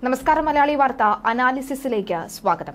നമസ്കാരം മലയാളി വാർത്ത അനാലിസിസിലേക്ക് സ്വാഗതം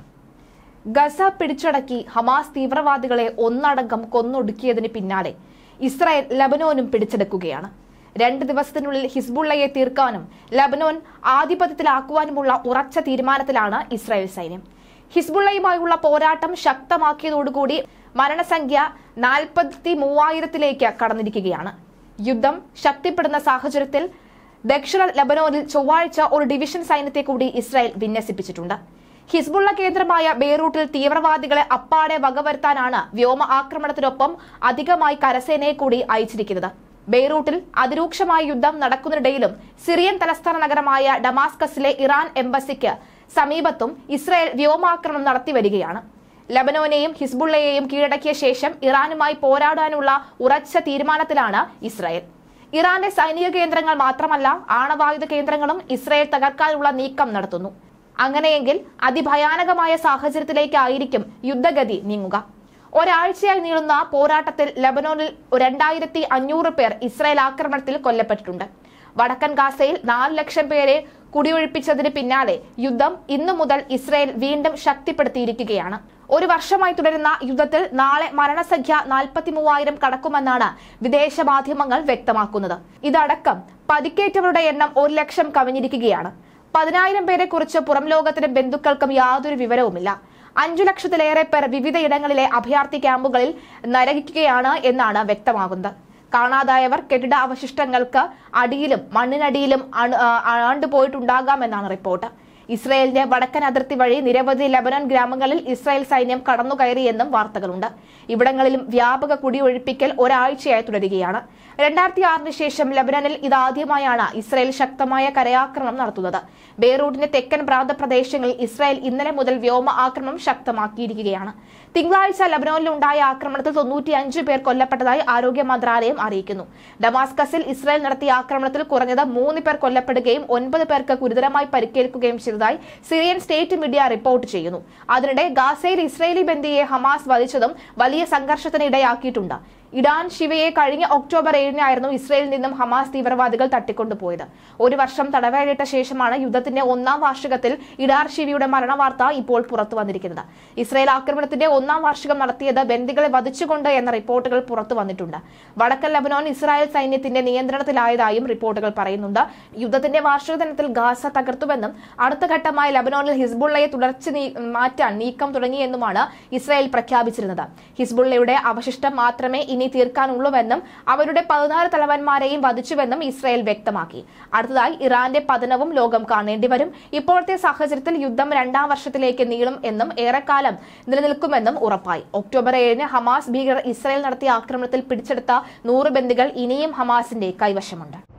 ഗസ പിടിച്ചടക്കി ഹമാസ് തീവ്രവാദികളെ ഒന്നടങ്കം കൊന്നൊടുക്കിയതിന് പിന്നാലെ ഇസ്രായേൽ ലബനോനും പിടിച്ചെടുക്കുകയാണ് രണ്ട് ദിവസത്തിനുള്ളിൽ ഹിസ്ബുള്ളയെ തീർക്കാനും ലബനോൻ ആധിപത്യത്തിലാക്കുവാനുമുള്ള ഉറച്ച തീരുമാനത്തിലാണ് ഇസ്രായേൽ സൈന്യം ഹിസ്ബുള്ളയുമായുള്ള പോരാട്ടം ശക്തമാക്കിയതോടുകൂടി മരണസംഖ്യ നാൽപ്പത്തി മൂവായിരത്തിലേക്ക് കടന്നിരിക്കുകയാണ് യുദ്ധം ശക്തിപ്പെടുന്ന സാഹചര്യത്തിൽ ദക്ഷിണ ലബനോനിൽ ചൊവ്വാഴ്ച ഒരു ഡിവിഷൻ സൈന്യത്തെ കൂടി ഇസ്രായേൽ വിന്യസിപ്പിച്ചിട്ടുണ്ട് ഹിസ്ബുള്ള കേന്ദ്രമായ ബെയ്റൂട്ടിൽ തീവ്രവാദികളെ അപ്പാടെ വകവരുത്താനാണ് വ്യോമ ആക്രമണത്തിനൊപ്പം അധികമായി കരസേനയെ കൂടി അയച്ചിരിക്കുന്നത് ബെയ്റൂട്ടിൽ അതിരൂക്ഷമായ യുദ്ധം നടക്കുന്നതിനിടയിലും സിറിയൻ തലസ്ഥാന നഗരമായ ഡമാസ്കസിലെ ഇറാൻ എംബസിക്ക് സമീപത്തും ഇസ്രായേൽ വ്യോമാക്രമണം നടത്തി വരികയാണ് ലബനോനെയും ഹിസ്ബുള്ളയെയും കീഴടക്കിയ ശേഷം ഇറാനുമായി പോരാടാനുള്ള ഉറച്ച തീരുമാനത്തിലാണ് ഇസ്രായേൽ ഇറാന്റെ സൈനിക കേന്ദ്രങ്ങൾ മാത്രമല്ല ആണവായുധ കേന്ദ്രങ്ങളും ഇസ്രായേൽ തകർക്കാനുള്ള നീക്കം നടത്തുന്നു അങ്ങനെയെങ്കിൽ അതിഭയാനകമായ സാഹചര്യത്തിലേക്കായിരിക്കും യുദ്ധഗതി നീങ്ങുക ഒരാഴ്ചയായി നീളുന്ന പോരാട്ടത്തിൽ ലബനോനിൽ രണ്ടായിരത്തി അഞ്ഞൂറ് പേർ ഇസ്രായേൽ ആക്രമണത്തിൽ കൊല്ലപ്പെട്ടിട്ടുണ്ട് വടക്കൻ ഗാസയിൽ നാല് ലക്ഷം പേരെ കുടിയൊഴിപ്പിച്ചതിന് പിന്നാലെ യുദ്ധം ഇന്നു മുതൽ ഇസ്രായേൽ വീണ്ടും ശക്തിപ്പെടുത്തിയിരിക്കുകയാണ് ഒരു വർഷമായി തുടരുന്ന യുദ്ധത്തിൽ നാളെ മരണസംഖ്യ നാൽപ്പത്തി മൂവായിരം കടക്കുമെന്നാണ് വിദേശ മാധ്യമങ്ങൾ വ്യക്തമാക്കുന്നത് ഇതടക്കം പരിക്കേറ്റവരുടെ എണ്ണം ഒരു ലക്ഷം കവിഞ്ഞിരിക്കുകയാണ് പതിനായിരം പേരെ കുറിച്ച് പുറം ലോകത്തിനും ബന്ധുക്കൾക്കും യാതൊരു വിവരവുമില്ല അഞ്ചു ലക്ഷത്തിലേറെ പേർ വിവിധയിടങ്ങളിലെ അഭയാർത്ഥി ക്യാമ്പുകളിൽ നരകിക്കുകയാണ് എന്നാണ് വ്യക്തമാകുന്നത് കാണാതായവർ കെട്ടിട അവശിഷ്ടങ്ങൾക്ക് അടിയിലും മണ്ണിനടിയിലും അണു- ആ, ആണ്ടുപോയിട്ടുണ്ടാകാമെന്നാണ് റിപ്പോർട്ട് ഇസ്രയേലിന്റെ വടക്കൻ അതിർത്തി വഴി നിരവധി ലബനൻ ഗ്രാമങ്ങളിൽ ഇസ്രായേൽ സൈന്യം കടന്നുകയറിയെന്നും വാർത്തകളുണ്ട് ഇവിടങ്ങളിലും വ്യാപക കുടിയൊഴിപ്പിക്കൽ ഒരാഴ്ചയായി തുടരുകയാണ് രണ്ടായിരത്തി ആറിന് ശേഷം ലബനനിൽ ഇതാദ്യമായാണ് ഇസ്രായേൽ ശക്തമായ കരയാക്രമണം നടത്തുന്നത് ബെയ്റൂട്ടിന്റെ തെക്കൻ പ്രാന്തപ്രദേശങ്ങളിൽ ഇസ്രായേൽ ഇന്നലെ മുതൽ വ്യോമ ആക്രമണം ശക്തമാക്കിയിരിക്കുകയാണ് തിങ്കളാഴ്ച ലബനോനിൽ ഉണ്ടായ ആക്രമണത്തിൽ തൊണ്ണൂറ്റിയഞ്ച് പേർ കൊല്ലപ്പെട്ടതായി ആരോഗ്യ മന്ത്രാലയം അറിയിക്കുന്നു ഡമാസ്കസിൽ ഇസ്രായേൽ നടത്തിയ ആക്രമണത്തിൽ കുറഞ്ഞത് മൂന്ന് പേർ കൊല്ലപ്പെടുകയും ഒൻപത് പേർക്ക് ഗുരുതരമായി പരിക്കേൽക്കുകയും ചെയ്തതായി സിറിയൻ സ്റ്റേറ്റ് മീഡിയ റിപ്പോർട്ട് ചെയ്യുന്നു അതിനിടെ ഗാസയിൽ ഇസ്രായേലി ബന്ദിയെ ഹമാസ് വധിച്ചതും വലിയ സംഘർഷത്തിന് ഇടയാക്കിയിട്ടുണ്ട് ഇടാൻ ശിവയെ കഴിഞ്ഞ ഒക്ടോബർ ഏഴിനായിരുന്നു ഇസ്രയേലിൽ നിന്നും ഹമാസ് തീവ്രവാദികൾ തട്ടിക്കൊണ്ടുപോയത് ഒരു വർഷം തടവേറിട്ട ശേഷമാണ് യുദ്ധത്തിന്റെ ഒന്നാം വാർഷികത്തിൽ ഇടാർ ശിവയുടെ മരണവാർത്ത ഇപ്പോൾ പുറത്തു വന്നിരിക്കുന്നത് ഇസ്രയേൽ ആക്രമണത്തിന്റെ ഒന്നാം വാർഷികം നടത്തിയത് ബന്ദികളെ വധിച്ചുകൊണ്ട് എന്ന റിപ്പോർട്ടുകൾ പുറത്തു വന്നിട്ടുണ്ട് വടക്കൻ ലബനോൻ ഇസ്രായേൽ സൈന്യത്തിന്റെ നിയന്ത്രണത്തിലായതായും റിപ്പോർട്ടുകൾ പറയുന്നുണ്ട് യുദ്ധത്തിന്റെ വാർഷിക ദിനത്തിൽ ഗാസ തകർത്തുവെന്നും അടുത്ത ഘട്ടമായി ലബനോനിൽ ഹിസ്ബുള്ളയെ തുടർച്ച നീ- മാറ്റാൻ നീക്കം തുടങ്ങിയെന്നുമാണ് ഇസ്രായേൽ പ്രഖ്യാപിച്ചിരുന്നത് ഹിസ്ബുള്ളയുടെ അവശിഷ്ടം മാത്രമേ ഇനി തീർക്കാനുള്ളൂവെന്നും അവരുടെ പതിനാല് തലവന്മാരെയും വധിച്ചുവെന്നും ഇസ്രായേൽ വ്യക്തമാക്കി അടുത്തതായി ഇറാന്റെ പതനവും ലോകം കാണേണ്ടി വരും ഇപ്പോഴത്തെ സാഹചര്യത്തിൽ യുദ്ധം രണ്ടാം വർഷത്തിലേക്ക് നീളും എന്നും ഏറെക്കാലം നിലനിൽക്കുമെന്നും ഉറപ്പായി ഒക്ടോബർ ഏഴിന് ഹമാസ് ഭീകരർ ഇസ്രായേൽ നടത്തിയ ആക്രമണത്തിൽ പിടിച്ചെടുത്ത നൂറ് ബന്ദികൾ ഇനിയും ഹമാസിന്റെ കൈവശമുണ്ട്